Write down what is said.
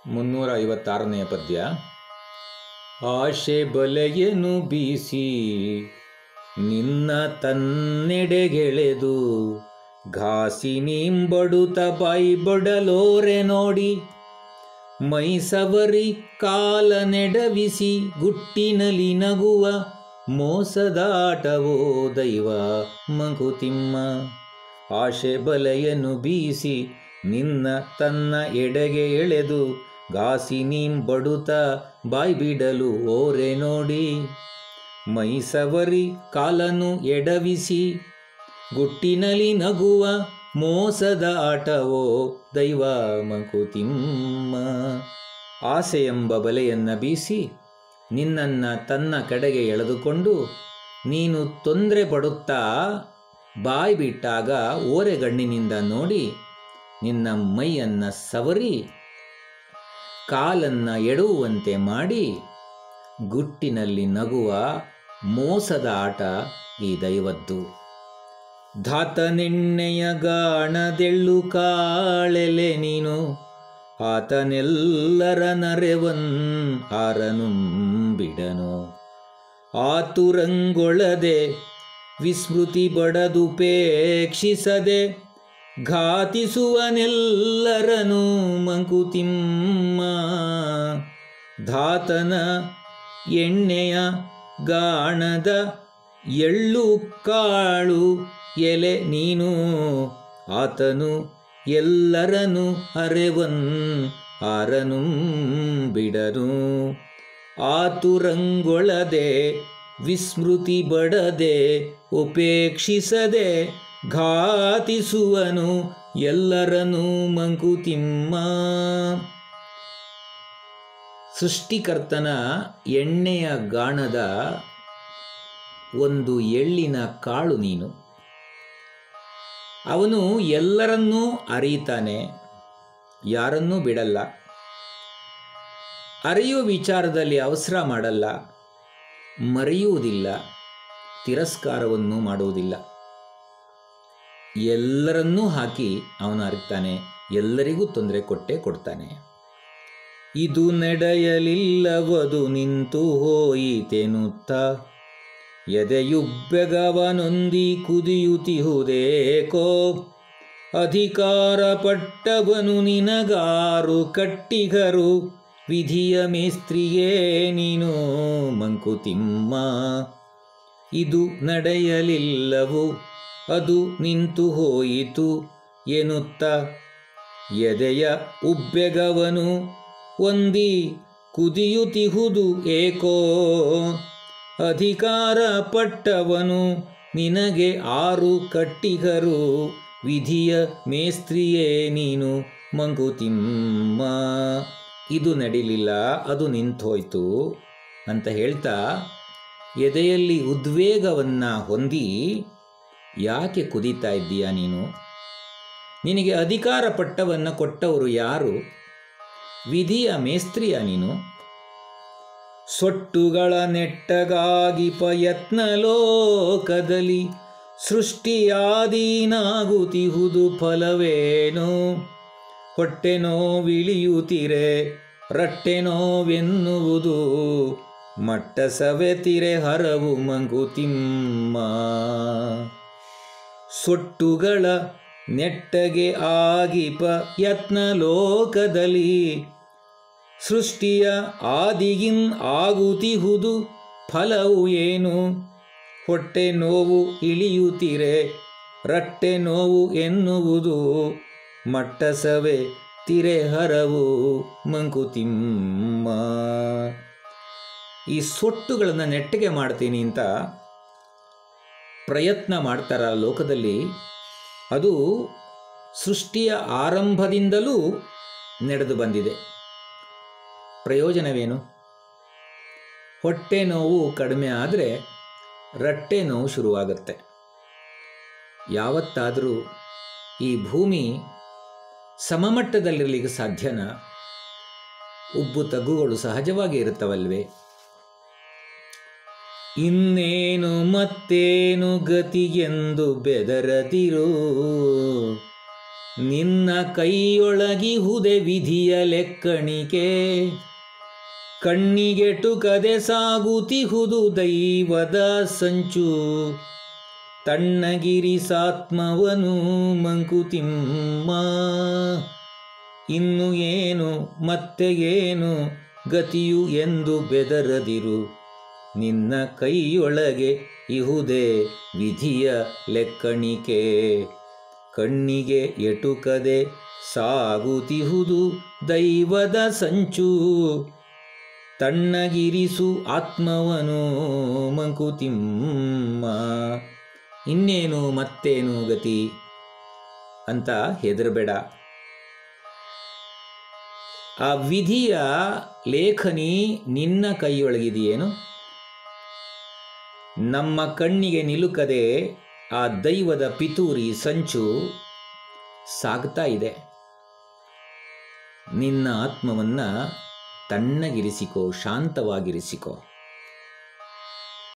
ಮುನ್ನೂರ ಐವತ್ತಾರನೆಯ ಪದ್ಯ ಆಶೆ ಬಲೆಯನು ಬೀಸಿ ನಿನ್ನ ತನ್ನೆಡೆಗೆಳೆದು ಘಾಸಿ ನಿಂಬಡುತ ಬಾಯಿ ಬಡಲೋರೆ ನೋಡಿ ಮೈಸವರಿ ಕಾಲ ನೆಡವಿಸಿ ಗುಟ್ಟಿನಲಿ ನಗುವ ಮೋಸದಾಟವೋ ದೈವ ಮಂಕುತಿಮ್ಮ ಆಶೆ ಬಲೆಯನ್ನು ಬೀಸಿ ನಿನ್ನ ತನ್ನ ಎಡೆಗೆ ಎಳೆದು ಗಾಸಿ ನೀಂಬಡುತ್ತ ಬಾಯ್ ಬಿಡಲು ಓರೆ ನೋಡಿ ಮೈಸವರಿ ಕಾಲನು ಎಡವಿಸಿ ಗುಟ್ಟಿನಲಿ ನಗುವ ಮೋಸದ ಆಟವೋ ದೈವ ಮಂಕುತಿಮ್ಮ ಆಸೆ ಎಂಬ ಬಲೆಯನ್ನು ಬೀಸಿ ನಿನ್ನನ್ನು ತನ್ನ ಕಡೆಗೆ ಎಳೆದುಕೊಂಡು ನೀನು ತೊಂದರೆ ಪಡುತ್ತಾ ಬಾಯಿ ಬಿಟ್ಟಾಗ ಓರೆಗಣ್ಣಿನಿಂದ ನೋಡಿ ನಿನ್ನ ಮೈಯನ್ನು ಸವರಿ ಕಾಲನ್ನು ಎಡುವಂತೆ ಮಾಡಿ ಗುಟ್ಟಿನಲ್ಲಿ ನಗುವ ಮೋಸದ ಆಟ ಈ ದೈವದ್ದು ಧಾತನೆಣ್ಣೆಯ ಗಾಣದೆಳ್ಳು ಕಾಳೆಲೆ ನೀನು ಆತನೆಲ್ಲರ ನರೆವನ್ ಆರನು ಬಿಡನು ಆತುರಂಗೊಳದೆ ವಿಸ್ಮೃತಿ ಬಡದುಪೇಕ್ಷಿಸದೆ ಘಾತಿಸುವನೆಲ್ಲರನು ಮಂಕುತಿಮ್ಮ ಧಾತನ ಎಣ್ಣೆಯ ಗಾಣದ ಎಳ್ಳು ಕಾಳು ಎಲೆ ನೀನು ಆತನು ಎಲ್ಲರನು ಅರೆವನ್ ಆರನು ಬಿಡನು ಆತುರಂಗೊಳದೆ ವಿಸ್ಮೃತಿ ಬಡದೆ ಉಪೇಕ್ಷಿಸದೆ ಘಾತಿಸುವನು ಎಲ್ಲರನು ಮಂಕುತಿಮ್ಮ ಸೃಷ್ಟಿಕರ್ತನ ಎಣ್ಣೆಯ ಗಾಣದ ಒಂದು ಎಳ್ಳಿನ ಕಾಳು ನೀನು ಅವನು ಎಲ್ಲರನ್ನೂ ಅರಿತಾನೆ ಯಾರನ್ನೂ ಬಿಡಲ್ಲ ಅರಿಯುವ ವಿಚಾರದಲ್ಲಿ ಅವಸರ ಮಾಡಲ್ಲ ಮರೆಯುವುದಿಲ್ಲ ತಿರಸ್ಕಾರವನ್ನು ಮಾಡುವುದಿಲ್ಲ ಎಲ್ಲರನ್ನೂ ಹಾಕಿ ಅವನು ಅರಿತಾನೆ ಎಲ್ಲರಿಗೂ ತೊಂದರೆ ಕೊಟ್ಟೇ ಕೊಡ್ತಾನೆ ಇದು ನಡೆಯಲಿಲ್ಲವದು ನಿಂತು ಹೋಯಿತೆನುತ್ತ ಎದೆಯುಬ್ಬೆಗವನೊಂದಿ ಕುದಿಯುತಿಹುದೇಕೋ ಅಧಿಕಾರ ಪಟ್ಟವನು ನಿನಗಾರು ಕಟ್ಟಿಗರು ವಿಧಿಯ ಮೇಸ್ತ್ರಿಯೇ ನೀನು ಮಂಕುತಿಮ್ಮ ಇದು ನಡೆಯಲಿಲ್ಲವು ಅದು ನಿಂತು ಹೋಯಿತು ಎನ್ನುತ್ತ ಎದೆಯ ಉಬ್ಬೆಗವನು ಒಂದಿ ಕುದಿಯುತಿಹುದು ಏಕೋ ಅಧಿಕಾರ ಪಟ್ಟವನು ನಿನಗೆ ಆರು ಕಟ್ಟಿಗರು ವಿಧಿಯ ಮೇಸ್ತ್ರಿಯೇ ನೀನು ಮಂಕುತಿಮ್ಮ ಇದು ನಡಿಲಿಲ್ಲ ಅದು ನಿಂತೋಯ್ತು ಅಂತ ಹೇಳ್ತಾ ಎದೆಯಲ್ಲಿ ಉದ್ವೇಗವನ್ನು ಹೊಂದಿ ಯಾಕೆ ಕುದೀತಾ ಇದ್ದೀಯ ನೀನು ನಿನಗೆ ಅಧಿಕಾರ ಪಟ್ಟವನ್ನು ಕೊಟ್ಟವರು ಯಾರು ವಿಧಿಯ ಮೇಸ್ತ್ರಿಯ ನೀನು ಸೊಟ್ಟುಗಳ ನೆಟ್ಟಗಾಗಿ ಪ್ರಯತ್ನ ಲೋಕದಲ್ಲಿ ಸೃಷ್ಟಿಯಾದೀನಾಗುತ್ತಿಹುದು ಫಲವೇನು ಹೊಟ್ಟೆ ನೋವಿಳಿಯುತ್ತಿರೆ ರಟ್ಟೆ ನೋವೆನ್ನುವುದು ಮಟ್ಟ ಸವೆತಿರೆ ಹರವು ಮಂಗುತಿಮ್ಮ ಸೊಟ್ಟುಗಳ ನೆಟ್ಟಗೆ ಆಗಿಪ ಯತ್ನ ಲೋಕದಲ್ಲಿ ಸೃಷ್ಟಿಯ ಆದಿಗಿನ್ ಆಗುತಿಹುದು ಫಲವು ಏನು ಹೊಟ್ಟೆ ನೋವು ಇಳಿಯುತ್ತಿರೆ ರಟ್ಟೆ ನೋವು ಎನ್ನುವುದು ಮಟ್ಟಸವೆ ತಿರೆ ಹರವು ಮಂಕುತಿಮ್ಮ ಈ ಸೊಟ್ಟುಗಳನ್ನು ನೆಟ್ಟಿಗೆ ಮಾಡ್ತೀನಿ ಅಂತ ಪ್ರಯತ್ನ ಮಾಡ್ತಾರ ಲೋಕದಲ್ಲಿ ಅದು ಸೃಷ್ಟಿಯ ಆರಂಭದಿಂದಲೂ ನಡೆದು ಬಂದಿದೆ ಪ್ರಯೋಜನವೇನು ಹೊಟ್ಟೆ ನೋವು ಕಡಿಮೆ ಆದರೆ ರಟ್ಟೆ ನೋವು ಶುರುವಾಗುತ್ತೆ ಯಾವತ್ತಾದರೂ ಈ ಭೂಮಿ ಸಮಮಟ್ಟದಲ್ಲಿರಲಿಕ್ಕೆ ಸಾಧ್ಯನಾ ಉಬ್ಬು ತಗ್ಗುಗಳು ಸಹಜವಾಗಿ ಇರುತ್ತವಲ್ವೇ ಇನ್ನೇನು ಮತ್ತೇನು ಗತಿಗೆಂದು ಬೆದರದಿರು ನಿನ್ನ ಕೈಯೊಳಗಿಹುದೆ ವಿಧಿಯ ಲೆಕ್ಕಣಿಕೆ ಕಣ್ಣಿಗೆಟುಕದೆ ಸಾಗುತಿಹುದು ದೈವದ ಸಂಚು ತಣ್ಣಗಿರಿಸಾತ್ಮವನು ಮಂಕುತಿಮ್ಮ ಇನ್ನು ಏನು ಮತ್ತೆ ಏನು ಗತಿಯು ಎಂದು ಬೆದರದಿರು ನಿನ್ನ ಕೈಯೊಳಗೆ ಇಹುದೇ ವಿಧಿಯ ಲೆಕ್ಕಣಿಕೆ ಕಣ್ಣಿಗೆ ಎಟುಕದೆ ಸಾಗುತಿಹುದು ದೈವದ ಸಂಚು ತಣ್ಣಗಿರಿಸು ಆತ್ಮವನು ಮಂಕುತಿಮ್ಮ ಇನ್ನೇನು ಮತ್ತೇನು ಗತಿ ಅಂತ ಹೆದರಬೇಡ ಆ ವಿಧಿಯ ಲೇಖನಿ ನಿನ್ನ ಕೈಯೊಳಗಿದೆಯೇನು ನಮ್ಮ ಕಣ್ಣಿಗೆ ನಿಲುಕದೆ ಆ ದೈವದ ಪಿತೂರಿ ಸಂಚು ಸಾಗ್ತಾ ಇದೆ ನಿನ್ನ ಆತ್ಮವನ್ನು ತಣ್ಣಗಿರಿಸಿಕೋ ಶಾಂತವಾಗಿರಿಸಿಕೋ